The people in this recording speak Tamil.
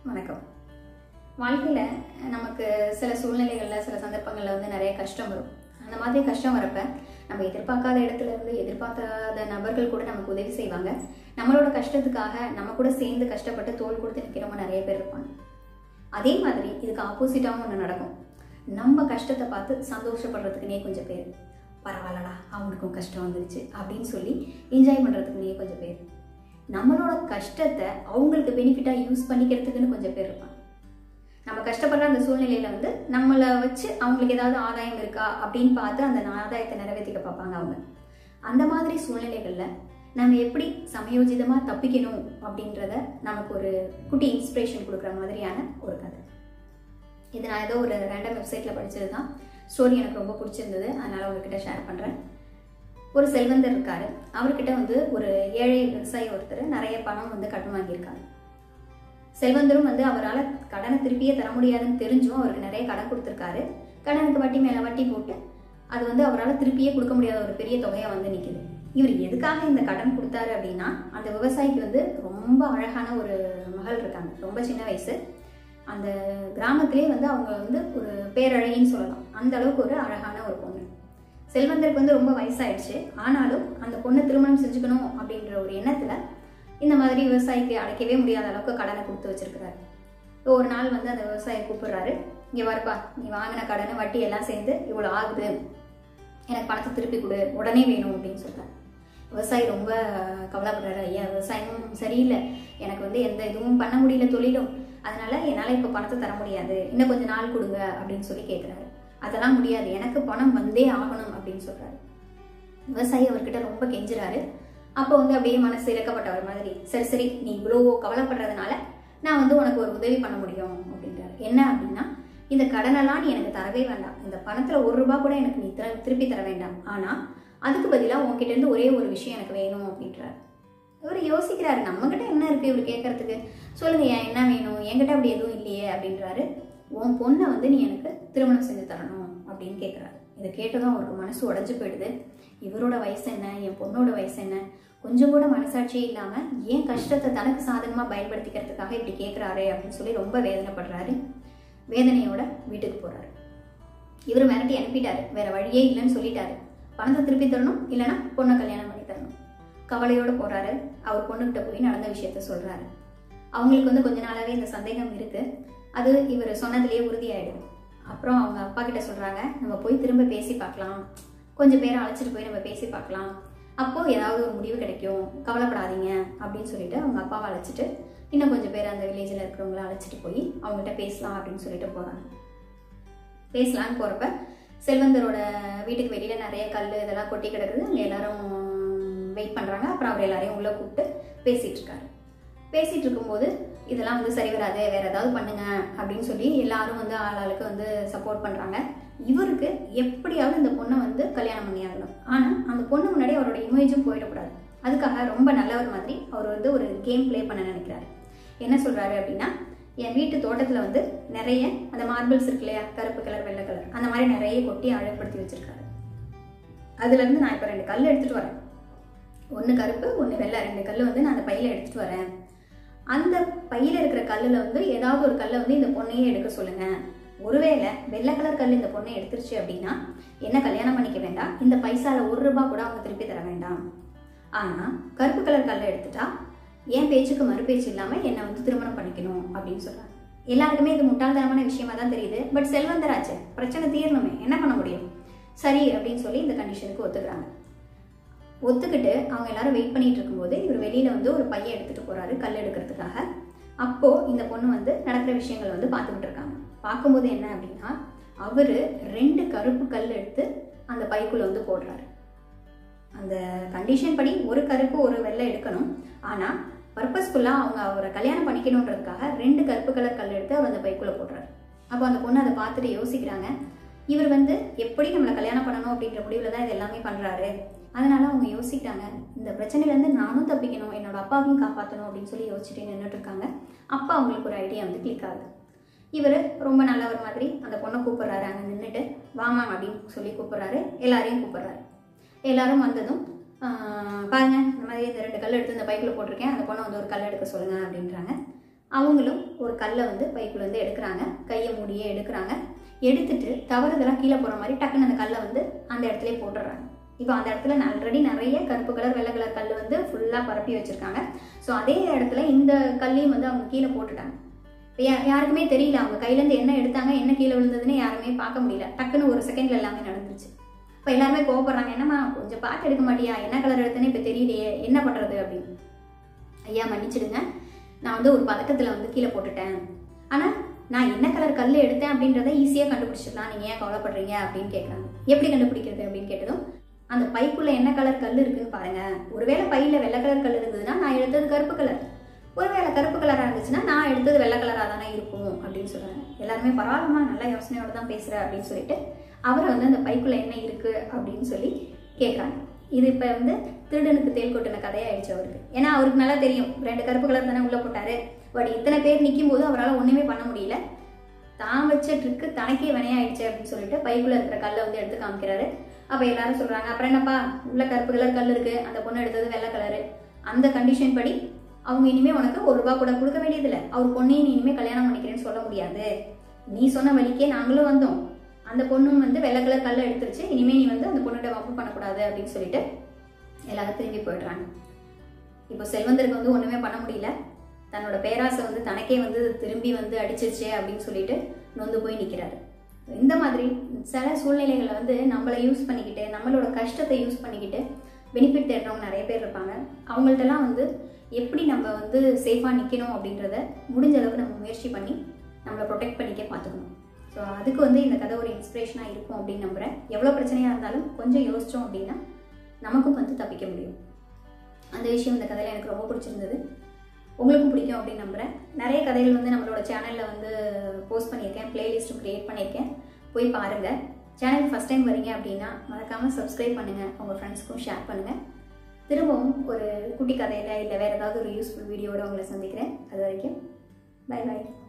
வணக்கம் வாழ்க்கையில் நமக்கு சில சூழ்நிலைகளில் சில சந்தர்ப்பங்களில் வந்து நிறைய கஷ்டம் வரும் அந்த மாதிரி கஷ்டம் வரப்ப நம்ம எதிர்பார்க்காத இடத்துல இருந்து எதிர்பார்க்காத நபர்கள் கூட நமக்கு உதவி செய்வாங்க நம்மளோட கஷ்டத்துக்காக நம்ம கூட சேர்ந்து கஷ்டப்பட்டு தோல் கொடுத்து நிற்கிறவங்க நிறைய பேர் இருப்பாங்க அதே மாதிரி இதுக்கு ஆப்போசிட்டாகவும் ஒன்று நடக்கும் நம்ம கஷ்டத்தை பார்த்து சந்தோஷப்படுறதுக்குனே கொஞ்சம் பேர் பரவாயில்லடா அவனுக்கும் கஷ்டம் வந்துருச்சு அப்படின்னு சொல்லி என்ஜாய் பண்ணுறதுக்குனே கொஞ்சம் பேர் நம்மளோட கஷ்டத்தை அவங்களுக்கு பெனிஃபிட்டாக யூஸ் பண்ணிக்கிறதுக்குன்னு கொஞ்சம் பேர் இருப்பாங்க நம்ம கஷ்டப்படுற அந்த சூழ்நிலையில வந்து நம்மளை வச்சு அவங்களுக்கு ஏதாவது ஆதாயம் இருக்கா அப்படின்னு பார்த்து அந்த ஆதாயத்தை நிறைவேற்றிக்க பார்ப்பாங்க அவங்க அந்த மாதிரி சூழ்நிலைகள்ல நம்ம எப்படி சமயோஜிதமாக தப்பிக்கணும் அப்படின்றத நமக்கு ஒரு குட்டி இன்ஸ்பிரேஷன் கொடுக்குற மாதிரியான ஒரு கதை இது நான் ஏதோ ஒரு ரேண்டம் வெப்சைட்டில் படிச்சது தான் ஸ்டோரி எனக்கு ரொம்ப பிடிச்சிருந்தது அதனால் உங்ககிட்ட ஷேர் பண்ணுறேன் ஒரு செல்வந்தர் இருக்காரு அவர்கிட்ட வந்து ஒரு ஏழை விவசாயி ஒருத்தர் நிறைய பணம் வந்து கடன் வாங்கியிருக்காரு செல்வந்தரும் வந்து அவரால் கடனை திருப்பியே தர முடியாதுன்னு தெரிஞ்சும் அவருக்கு நிறைய கடன் கொடுத்துருக்காரு கடனுக்கு வட்டி மேலே வட்டி போட்டு அது வந்து அவரால் திருப்பியே கொடுக்க முடியாத ஒரு பெரிய தொகையாக வந்து நிற்குது இவர் எதுக்காக இந்த கடன் கொடுத்தாரு அப்படின்னா அந்த விவசாயிக்கு வந்து ரொம்ப அழகான ஒரு மகள் இருக்காங்க ரொம்ப சின்ன வயசு அந்த கிராமத்திலே வந்து அவங்க வந்து ஒரு பேரழகின்னு சொல்லலாம் அந்த அளவுக்கு ஒரு அழகான ஒரு பொண்ணு செல்வந்தருக்கு வந்து ரொம்ப வயசாயிடுச்சு ஆனாலும் அந்த பொண்ணை திருமணம் செஞ்சுக்கணும் அப்படின்ற ஒரு எண்ணத்துல இந்த மாதிரி விவசாயிக்கு அடைக்கவே முடியாத அளவுக்கு கடனை கொடுத்து வச்சிருக்கிறாரு இப்போ ஒரு நாள் வந்து அந்த விவசாயி கூப்பிடுறாரு இங்க வரப்பா நீ வாங்கின கடனை வட்டி எல்லாம் சேர்ந்து இவ்வளோ ஆகுது எனக்கு பணத்தை திருப்பி கொடு உடனே வேணும் அப்படின்னு சொல்றாரு விவசாயி ரொம்ப கவலைப்படுறாரு ஐயா விவசாயமும் சரியில்லை எனக்கு வந்து எந்த இதுவும் பண்ண முடியல தொழிலும் அதனால என்னால் இப்போ பணத்தை தர முடியாது இன்னும் கொஞ்சம் நாள் கொடுங்க அப்படின்னு சொல்லி கேட்குறாரு அதெல்லாம் முடியாது எனக்கு பணம் வந்தே ஆகணும் அப்படின்னு சொல்றாரு விவசாயி அவர்கிட்ட ரொம்ப கெஞ்சுறாரு அப்போ வந்து அப்படியே மனசு இறக்கப்பட்டவர் மாதிரி சரி சரி நீ இவ்வளோ கவலைப்படுறதுனால நான் வந்து உனக்கு ஒரு உதவி பண்ண முடியும் அப்படின்றாரு என்ன அப்படின்னா இந்த கடனெல்லாம் நீ எனக்கு தரவே வேண்டாம் இந்த பணத்தில் ஒரு ரூபா கூட எனக்கு நீ திர திருப்பி தர வேண்டாம் ஆனால் அதுக்கு பதிலாக உன்கிட்ட இருந்து ஒரே ஒரு விஷயம் எனக்கு வேணும் அப்படின்றாரு இவர் யோசிக்கிறாரு நம்மகிட்ட என்ன இருக்கு இவர் கேட்கறதுக்கு சொல்லுங்க ஏன் என்ன வேணும் என்கிட்ட அப்படி எதுவும் இல்லையே அப்படின்றாரு உன் பொண்ணை வந்து நீ எனக்கு திருமணம் செஞ்சு தரணும் அப்படின்னு கேட்குறாரு இதை கேட்டதும் அவருக்கு மனசு உடஞ்சு போயிடுது இவரோட வயசு என்ன என் பொண்ணோட வயசு என்ன கொஞ்சம் கூட மனசாட்சியே இல்லாமல் ஏன் கஷ்டத்தை தனக்கு சாதகமாக பயன்படுத்திக்கிறதுக்காக இப்படி கேட்குறாரு அப்படின்னு சொல்லி ரொம்ப வேதனைப்படுறாரு வேதனையோட வீட்டுக்கு போறாரு இவர் மிரட்டி அனுப்பிட்டாரு வேற வழியே இல்லைன்னு சொல்லிட்டாரு பணத்தை திருப்பி தரணும் இல்லைன்னா பொண்ணை கல்யாணம் பண்ணி தரணும் கவலையோட போறாரு அவர் பொண்ணுகிட்ட போய் நடந்த விஷயத்த சொல்றாரு அவங்களுக்கு வந்து கொஞ்ச நாளாவே இந்த சந்தேகம் இருக்கு அது இவர் சொன்னதுலேயே உறுதியாயிடும் அப்புறம் அவங்க அப்பா கிட்ட சொல்றாங்க நம்ம போய் திரும்ப பேசி பார்க்கலாம் கொஞ்சம் பேரை அழைச்சிட்டு போய் நம்ம பேசி பார்க்கலாம் அப்போ ஏதாவது ஒரு முடிவு கிடைக்கும் கவலைப்படாதீங்க அப்படின்னு சொல்லிட்டு அவங்க அப்பாவை அழைச்சிட்டு இன்னும் கொஞ்சம் பேர் அந்த வில்லேஜில் இருக்கிறவங்கள அழைச்சிட்டு போய் அவங்ககிட்ட பேசலாம் அப்படின்னு சொல்லிட்டு போறாங்க பேசலான்னு போறப்ப செல்வந்தரோட வீட்டுக்கு வெளியில நிறைய கல் இதெல்லாம் கொட்டி கிடக்குது அங்கே எல்லாரும் வெயிட் பண்றாங்க அப்புறம் அவர் எல்லாரையும் உள்ள கூப்பிட்டு பேசிட்டு இருக்காரு பேசிட்டு இருக்கும்போது இதெல்லாம் வந்து சரி வராது வேற ஏதாவது பண்ணுங்க அப்படின்னு சொல்லி எல்லாரும் வந்து ஆளாளுக்கு வந்து சப்போர்ட் பண்றாங்க இவருக்கு எப்படியாவது இந்த பொண்ணை வந்து கல்யாணம் பண்ணி ஆகணும் ஆனா அந்த பொண்ணு முன்னாடி அவரோட இமேஜும் போயிடக்கூடாது அதுக்காக ரொம்ப நல்லவர் மாதிரி அவர் வந்து ஒரு கேம் ப்ளே பண்ண நினைக்கிறாரு என்ன சொல்றாரு அப்படின்னா என் வீட்டு தோட்டத்துல வந்து நிறைய அந்த மார்பிள்ஸ் இருக்கு இல்லையா கருப்பு கலர் வெள்ளை கலர் அந்த மாதிரி நிறைய கொட்டி அழகுபடுத்தி வச்சிருக்காரு அதுல இருந்து நான் இப்போ ரெண்டு கல் எடுத்துட்டு வரேன் ஒன்று கருப்பு ஒன்று வெள்ளை ரெண்டு கல் வந்து நான் அந்த பையில எடுத்துட்டு வரேன் அந்த பையில இருக்கிற கல்லுல வந்து ஏதாவது ஒரு கல்லை வந்து இந்த பொண்ணையே எடுக்க சொல்லுங்க ஒருவேளை வெள்ளை கலர் கல் இந்த பொண்ணை எடுத்துருச்சு அப்படின்னா என்ன கல்யாணம் பண்ணிக்க வேண்டாம் இந்த பைசால ஒரு ரூபாய் கூட அவங்க திருப்பி தர வேண்டாம் ஆனா கருப்பு கலர் கல்லை எடுத்துட்டா என் பேச்சுக்கு மறுபேச்சு இல்லாம என்னை வந்து திருமணம் பண்ணிக்கணும் அப்படின்னு சொல்றாங்க எல்லாருக்குமே இது முட்டாள்தனமான விஷயமா தான் தெரியுது பட் செல்வந்தராச்சு பிரச்சனை தீரணுமே என்ன பண்ண முடியும் சரி அப்படின்னு சொல்லி இந்த கண்டிஷனுக்கு ஒத்துக்கிறாங்க ஒத்துக்கிட்டு அவங்க எல்லாரும் வெயிட் பண்ணிட்டு இருக்கும்போது இவர் வெளியில வந்து ஒரு பையன் எடுத்துட்டு போறாரு கல் எடுக்கிறதுக்காக அப்போ இந்த பொண்ணு வந்து நடக்கிற விஷயங்கள் வந்து பார்த்துக்கிட்டு இருக்காங்க பார்க்கும்போது என்ன அப்படின்னா அவரு ரெண்டு கருப்பு கல் எடுத்து அந்த பைக்குள்ள வந்து போடுறாரு அந்த கண்டிஷன் படி ஒரு கருப்பு ஒரு வெள்ளை எடுக்கணும் ஆனா பர்பஸ்ஃபுல்லாக அவங்க அவரை கல்யாணம் பண்ணிக்கணுன்றதுக்காக ரெண்டு கருப்பு கலர் கல் எடுத்து அவர் அந்த பைக்குள்ள போடுறாரு அப்போ அந்த பொண்ணு அதை பார்த்துட்டு யோசிக்கிறாங்க இவர் வந்து எப்படி நம்மளை கல்யாணம் பண்ணணும் அப்படின்ற முடிவில் தான் இது எல்லாமே பண்ணுறாரு அதனால அவங்க யோசிக்கிறாங்க இந்த பிரச்சனையிலேருந்து நானும் தப்பிக்கணும் என்னோட அப்பாவையும் காப்பாற்றணும் அப்படின்னு சொல்லி யோசிச்சுட்டு நின்றுட்டு இருக்காங்க அப்போ அவங்களுக்கு ஒரு ஐடியா வந்து கிளிக் ஆகுது இவர் ரொம்ப நல்லவர் மாதிரி அந்த பொண்ணை கூப்பிடுறாரு அங்கே நின்றுட்டு வாமா அப்படின்னு சொல்லி கூப்பிடுறாரு எல்லாரையும் கூப்பிடுறாரு எல்லாரும் வந்ததும் ஆஹ், பாருங்க இந்த மாதிரி இந்த ரெண்டு கல் எடுத்து இந்த பைக்கில் போட்டிருக்கேன் அந்த பொண்ணை வந்து ஒரு கல் எடுக்க சொல்லுங்க அப்படின்றாங்க அவங்களும் ஒரு கல்லை வந்து பைக்குள்ள வந்து எடுக்கிறாங்க கையை மூடியே எடுக்கிறாங்க எடுத்துட்டு தவறுதலாக கீழே போகிற மாதிரி டக்குன்னு அந்த கல்லை வந்து அந்த இடத்துல போட்டுடுறாங்க இப்போ அந்த இடத்துல ஆல்ரெடி நிறைய கருப்பு கலர் வெள்ளை கலர் கல் வந்து ஃபுல்லாக பரப்பி வச்சுருக்காங்க ஸோ அதே இடத்துல இந்த கல்லையும் வந்து அவங்க கீழே போட்டுட்டாங்க இப்போ யா யாருக்குமே தெரியல அவங்க கையிலேருந்து என்ன எடுத்தாங்க என்ன கீழே விழுந்ததுன்னு யாருமே பார்க்க முடியல டக்குன்னு ஒரு செகண்ட்ல எல்லாமே நடந்துருச்சு இப்போ எல்லாருமே கோவப்படுறாங்க என்னம்மா கொஞ்சம் பார்த்து எடுக்க மாட்டியா என்ன கலர் எடுத்தேன்னு இப்போ தெரியலையே என்ன பண்ணுறது அப்படின்னு ஐயா மன்னிச்சிடுங்க நான் வந்து ஒரு பதக்கத்தில் வந்து கீழே போட்டுட்டேன் ஆனால் நான் என்ன கலர் கல் எடுத்தேன் அப்படின்றத ஈஸியாக கண்டுபிடிச்சிடலாம் நீங்கள் ஏன் கவலைப்படுறீங்க அப்படின்னு கேட்குறாங்க எப்படி கண்டுபிடிக்கிறது அப்படின்னு கேட்டதும் அந்த பைக்குள்ள என்ன கலர் கல் இருக்குன்னு பாருங்க ஒருவேளை பையில வெள்ளை கலர் கல் இருந்ததுன்னா நான் எடுத்தது கருப்பு கலர் ஒருவேளை கருப்பு கலராக இருந்துச்சுன்னா நான் எடுத்தது வெள்ளை கலராக தானே இருக்கும் அப்படின்னு சொல்றாங்க எல்லாருமே பரவாயில்லமா நல்ல யோசனையோட தான் பேசுற அப்படின்னு சொல்லிட்டு அவரை வந்து அந்த பைக்குள்ள என்ன இருக்கு அப்படின்னு சொல்லி கேட்குறாங்க இது இப்போ வந்து திருடனுக்கு தேல் கொட்டின கதையாயிடுச்சு அவருக்கு ஏன்னா அவருக்கு நல்லா தெரியும் ரெண்டு கருப்பு கலர் தானே உள்ள போட்டாரு பட் இத்தனை பேர் நிற்கும் போது அவரால் ஒன்றுமே பண்ண முடியல தான் வச்ச ட்ரிக்கு தனக்கே வினையாயிடுச்சு அப்படின்னு சொல்லிட்டு பைக்குள்ள இருக்கிற கல்லை வந்து எடுத்து காமிக்கிறாரு அப்போ எல்லாரும் சொல்றாங்க அப்புறம் என்னப்பா உள்ள கருப்பு கலர் கல் இருக்கு அந்த பொண்ணு எடுத்தது வெள்ளை கலரு அந்த கண்டிஷன் படி அவங்க இனிமே உனக்கு ஒரு ரூபா கூட கொடுக்க வேண்டியதில்லை அவர் பொண்ணையும் நீ இனிமே கல்யாணம் பண்ணிக்கிறேன்னு சொல்ல முடியாது நீ சொன்ன வழிக்கே நாங்களும் வந்தோம் அந்த பொண்ணும் வந்து வெள்ளை கலர் கல்லை எடுத்துருச்சு இனிமே நீ வந்து அந்த பொண்ணுகிட்ட வம்பு பண்ணக்கூடாது அப்படின்னு சொல்லிட்டு எல்லாரும் திரும்பி போயிடுறாங்க இப்போ செல்வந்தருக்கு வந்து ஒண்ணுமே பண்ண முடியல தன்னோட பேராசை வந்து தனக்கே வந்து திரும்பி வந்து அடிச்சிருச்சே அப்படின்னு சொல்லிட்டு நொந்து போய் நிற்கிறாரு இந்த மாதிரி சில சூழ்நிலைகளை வந்து நம்மளை யூஸ் பண்ணிக்கிட்டு நம்மளோட கஷ்டத்தை யூஸ் பண்ணிக்கிட்டு பெனிஃபிட் தேடுறவங்க நிறைய பேர் இருப்பாங்க அவங்கள்ட்டலாம் வந்து எப்படி நம்ம வந்து சேஃபாக நிற்கணும் அப்படின்றத முடிஞ்ச அளவுக்கு நம்ம முயற்சி பண்ணி நம்மளை ப்ரொடெக்ட் பண்ணிக்க பார்த்துக்கணும் ஸோ அதுக்கு வந்து இந்த கதை ஒரு இன்ஸ்பிரேஷனாக இருக்கும் அப்படின்னு நம்புகிறேன் எவ்வளோ பிரச்சனையாக இருந்தாலும் கொஞ்சம் யோசித்தோம் அப்படின்னா நமக்கும் வந்து தப்பிக்க முடியும் அந்த விஷயம் இந்த கதையில் எனக்கு ரொம்ப பிடிச்சிருந்தது உங்களுக்கும் பிடிக்கும் அப்படின்னு நம்புகிறேன் நிறைய கதைகள் வந்து நம்மளோட சேனலில் வந்து போஸ்ட் பண்ணியிருக்கேன் பிளேலிஸ்ட்டும் க்ரியேட் பண்ணியிருக்கேன் போய் பாருங்கள் சேனல் ஃபஸ்ட் டைம் வரீங்க அப்படின்னா மறக்காமல் சப்ஸ்கிரைப் பண்ணுங்கள் உங்கள் ஃப்ரெண்ட்ஸ்க்கும் ஷேர் பண்ணுங்கள் திரும்பவும் ஒரு குட்டி கதையில் இல்லை வேறு ஏதாவது ஒரு யூஸ்ஃபுல் வீடியோட உங்களை சந்திக்கிறேன் அது வரைக்கும் பை பை